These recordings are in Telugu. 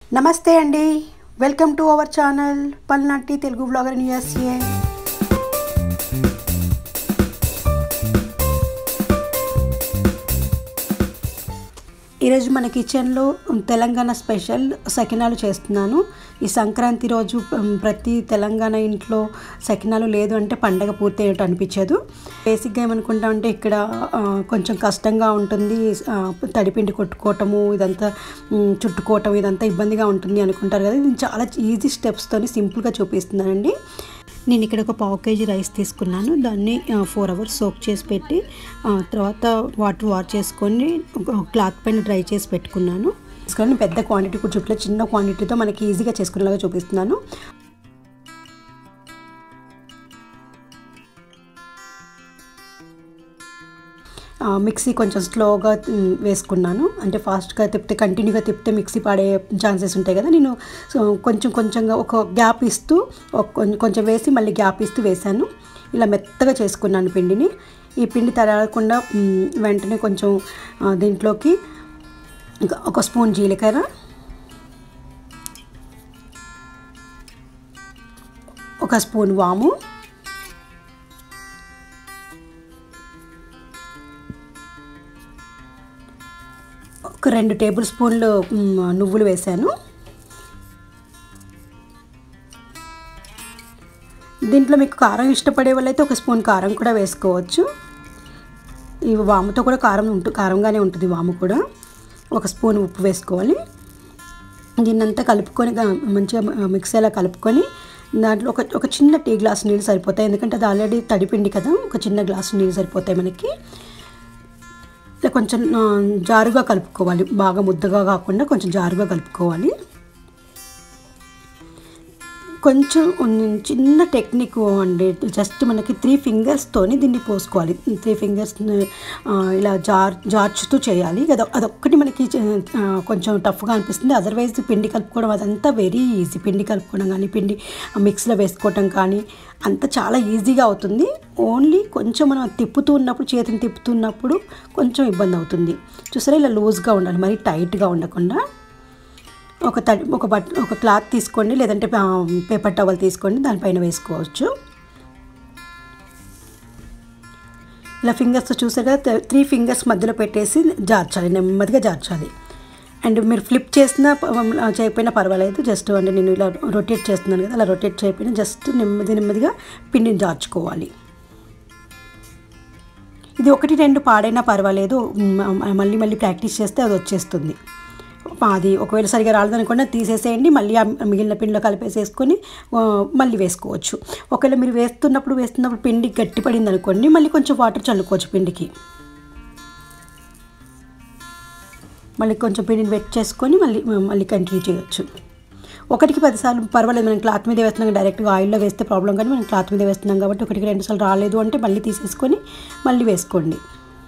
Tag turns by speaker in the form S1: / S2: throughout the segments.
S1: నమస్తే అండి వెల్కమ్ టు అవర్ ఛానల్ పల్నాటి తెలుగు బ్లాగర్ ఇన్ యూఎస్ఏ ఈరోజు మన కిచెన్లో తెలంగాణ స్పెషల్ సకినాలు చేస్తున్నాను ఈ సంక్రాంతి రోజు ఉమ్, ప్రతి తెలంగాణ ఇంట్లో సకినాలు లేదు అంటే పండగ పూర్తి అయ్యేట్టు అనిపించదు బేసిక్గా ఏమనుకుంటామంటే ఇక్కడ ఆ, కొంచెం కష్టంగా ఉంటుంది ఆ, తడిపిండి కొట్టుకోవటము ఇదంతా ఉమ్, చుట్టుకోవటం ఇదంతా ఇబ్బందిగా ఉంటుంది అనుకుంటారు కదా నేను చాలా ఈజీ స్టెప్స్తోని సింపుల్గా చూపిస్తున్నానండి నేను ఇక్కడ ఒక పావు కేజీ రైస్ తీసుకున్నాను దాన్ని ఫోర్ అవర్స్ సోక్ చేసి పెట్టి ఆ, తర్వాత వాటర్ వాష్ చేసుకొని ఒక క్లాత్ పైన డ్రై చేసి పెట్టుకున్నాను తీసుకొని పెద్ద క్వాంటిటీ కూడా చుట్టూ చిన్న క్వాంటిటీతో మనకి ఈజీగా చేసుకునేలాగా చూపిస్తున్నాను ఆ, మిక్సీ కొంచెం స్లోగా మ్, వేసుకున్నాను అంటే ఫాస్ట్గా తిప్పితే కంటిన్యూగా తిప్పితే మిక్సీ పాడే ఛాన్సెస్ ఉంటాయి కదా నేను సో కొంచెం కొంచెంగా ఒక గ్యాప్ ఇస్తూ ఒక కొంచెం- కొంచెం వేసి మళ్ళీ గ్యాప్ ఇస్తూ వేశాను ఇలా మెత్తగా చేసుకున్నాను పిండిని ఈ పిండి తయారకుండా మ్, వెంటనే కొంచెం ఆ, దీంట్లోకి ఇంకా ఒక స్పూన్ జీలకర్ర ఒక స్పూన్ వాము ఒక రెండు టేబుల్ స్పూన్లు మ్, నువ్వులు వేశాను దీంట్లో మీకు కారం ఇష్టపడే వాళ్ళైతే ఒక స్పూన్ కారం కూడా వేసుకోవచ్చు ఈ వాముతో కూడా కారం ఉంటు కారంగానే ఉంటుంది వాము కూడా ఒక స్పూన్ ఉప్పు వేసుకోవాలి దీన్నంతా కలుపుకొని గా- మంచిగా మిక్స్ అయ్యేలా కలుపుకొని దాంట్లో ఒక ఒక చిన్న టీ గ్లాస్ నీళ్ళు సరిపోతాయి ఎందుకంటే అది ఆల్రెడీ తడిపిండి కదా ఒక చిన్న గ్లాస్ నీళ్ళు సరిపోతాయి మనకి ఇట్లా కొంచెం ఆ, జారుగా కలుపుకోవాలి బాగా ముద్దగా కాకుండా కొంచెం జారుగా కలుపుకోవాలి కొంచెం ఉన్- చిన్న టెక్నిక్ అండి జస్ట్ మనకి త్రీ ఫింగర్స్తోని దీన్ని పోసుకోవాలి త్రీ ఫింగర్స్ ఇలా జార్ జార్చుతూ చేయాలి అది అదొక్కటి మనకి చ- ఆ, కొంచెం టఫ్గా అనిపిస్తుంది అదర్వైజ్ పిండి కలుపుకోవడం అదంతా వెరీ ఈజీ పిండి కలుపుకోవడం కానీ పిండి మిక్స్లో వేసుకోవటం కానీ అంత చాలా ఈజీగా అవుతుంది ఓన్లీ కొంచెం మనం తిప్పుతూ ఉన్నప్పుడు చేతిని తిప్పుతున్నప్పుడు కొంచెం ఇబ్బంది అవుతుంది చూసారా ఇలా లూజ్గా ఉండాలి మరీ టైట్గా ఉండకుండా ఒక తడి ఒక బట్ ఒక క్లాత్ తీసుకోండి లేదంటే ఆ, పేపర్ టవల్ తీసుకోండి దానిపైన వేసుకోవచ్చు ఇలా ఫింగర్స్ చూసారా త- త్రీ ఫింగర్స్ మధ్యలో పెట్టేసి జార్చాలి నెమ్మదిగా జార్చాలి అండ్ మీరు ఫ్లిప్ చేసినా ప- ఆ, చేయకపోయినా పర్వాలేదు జస్ట్ అంటే నేను ఇలా రొటేట్ చేస్తున్నాను కదా అలా రొటేట్ చేయకపోయినా జస్ట్ నెమ్మది నెమ్మదిగా పిండిని జార్చుకోవాలి ఇది ఒకటి రెండు పాడైనా పర్వాలేదు మ్, మళ్ళీ మళ్ళీ ప్రాక్టీస్ చేస్తే అది వచ్చేస్తుంది అది ఒకవేళ సరిగా రాలేదనుకున్నా తీసేసేయండి మళ్ళీ ఆ మిగిలిన పిండిలో కలిపేసేసుకొని ఆ, మళ్ళీ వేసుకోవచ్చు ఒకవేళ మీరు వేస్తున్నప్పుడు వేస్తున్నప్పుడు పిండి గట్టిపడింది అనుకోండి మళ్ళీ కొంచెం వాటర్ చల్లుకోవచ్చు పిండికి మళ్ళీ కొంచెం పిండిని వెట్ చేసుకొని మళ్ళీ మళ్ళీ కంటిన్యూ చేయొచ్చు ఒకటికి పదిసార్లు పర్వాలేదు మనం క్లాత్ మీద వేస్తున్నాం డైరెక్ట్గా ఆయిల్లో వేస్తే ప్రాబ్లం కానీ మనం క్లాత్ మీద వేస్తున్నాం కాబట్టి ఒకటికి రెండు సార్లు రాలేదు అంటే మళ్ళీ తీసేసుకొని మళ్ళీ వేసుకోండి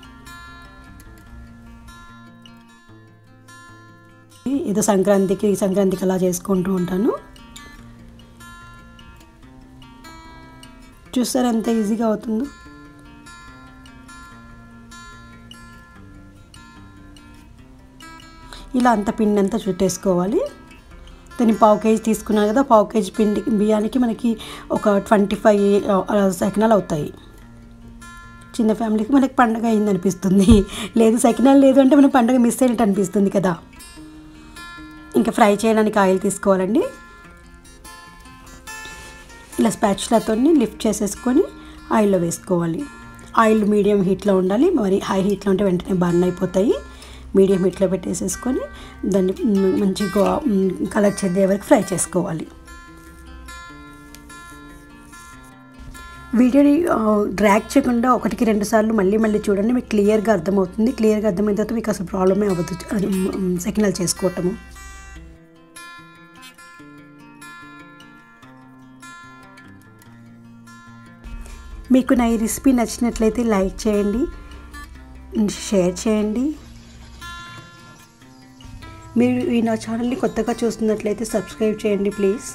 S1: ఏదో సంక్రాంతికి సంక్రాంతికి అలా చేసుకుంటూ ఉంటాను చూస్తారా ఎంత ఈజీగా అవుతుందో ఇలా అంత పిండి అంతా చుట్టేసుకోవాలి దాన్ని పావు కేజీ తీసుకున్నాను కదా పావు కేజీ పిండి బియ్యానికి మనకి ఒక ట్వంటీ ఫైవ్ సెకనాలు అవుతాయి చిన్న ఫ్యామిలీకి మనకి పండగ అయింది అనిపిస్తుంది లేదు సెకనాలు లేదు అంటే మనం పండగ మిస్ అయినట్టు అనిపిస్తుంది కదా ఇంకా ఫ్రై చేయడానికి ఆయిల్ తీసుకోవాలండి ఇలా స్పాచులతో లిఫ్ట్ చేసేసుకొని ఆయిల్లో వేసుకోవాలి ఆయిల్ మీడియం హీట్లో ఉండాలి మరి హై హీట్లో ఉంటే వెంటనే బర్న్ అయిపోతాయి మీడియం హీట్లో పెట్టేసేసుకొని దాన్ని మ్, మంచిగా మ్, కలర్ చెందే వరకు ఫ్రై చేసుకోవాలి వీడియోని ఆ, డ్రాగ్ చేయకుండా ఒకటికి రెండు సార్లు మళ్ళీ మళ్ళీ చూడండి మీకు క్లియర్గా అర్థమవుతుంది క్లియర్గా అర్థమైన తర్వాత మీకు అసలు ప్రాబ్లమే అవ్వదు అది, మ్, సెకినాలు చేసుకోవటము మీకు నా ఈ రెసిపీ నచ్చినట్లయితే లైక్ చేయండి షేర్ చేయండి మీరు ఈ నా ఛానల్ని కొత్తగా చూస్తున్నట్లయితే సబ్స్క్రైబ్ చేయండి please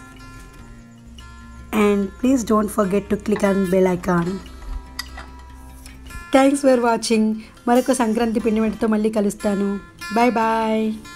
S1: and please don't forget to click on bell icon thanks for watching మరొక సంక్రాంతి పిండి వంటతో మళ్ళీ కలుస్తాను బాయ్ బాయ్